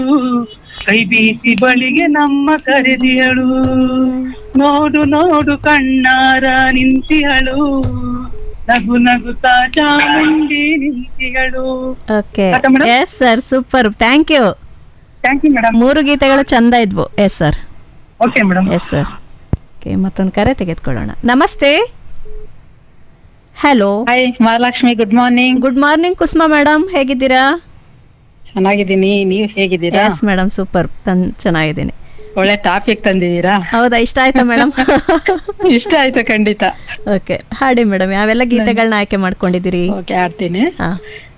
ಕೈ ಬೀಸಿ ಬಳಿಗೆ ನಮ್ಮ ಕರೆದಿಯಳು ನೋಡು ನೋಡು ಕಣ್ಣಾರ ನಿಂತಿಯಳು ನಗು ನಗುತ್ತಾ ಚಾಮುಂಡಿ ನಿಂತಿಯಳು ಓಕೆ ಆಯ್ತಾ madam? Yes sir super thank you thank you madam ಮೂರು ಗೀತೆಗಳು ಚಂದ ಇದ್ವು yes sir okay madam yes sir okay ಮತ್ತೊಂದು ಕರೆ ತೆಗೆದುಕೊಳ್ಳೋಣ ನಮಸ್ತೆ hello hi Mahalakshmi good morning good morning Kusuma madam ಹೇಗಿದ್ದೀರಾ ಚೆನ್ನಾಗಿದ್ದೀನಿ ನೀವು ಹೇಗಿದ್ದೀರಾ ಎಸ್ ಮೇಡಮ್ ಸೂಪರ್ ತನ್ ಚೆನ್ನಾಗಿದ್ದೀನಿ ಒಳ್ಳೆ ಟಾಪಿಕ್ ತಂದಿದ್ದೀರಾ ಹೌದಾ ಇಷ್ಟ ಆಯ್ತಾ ಮೇಡಮ್ ಇಷ್ಟ ಆಯ್ತು ಖಂಡಿತ ಓಕೆ ಹಾಡಿ ಮೇಡಮ್ ಯಾವೆಲ್ಲ ಗೀತೆಗಳನ್ನ ಆಯ್ಕೆ ಮಾಡ್ಕೊಂಡಿದ್ದೀರಿ ಓಕೆ ಆಡ್ತೀನಿ ಹಾ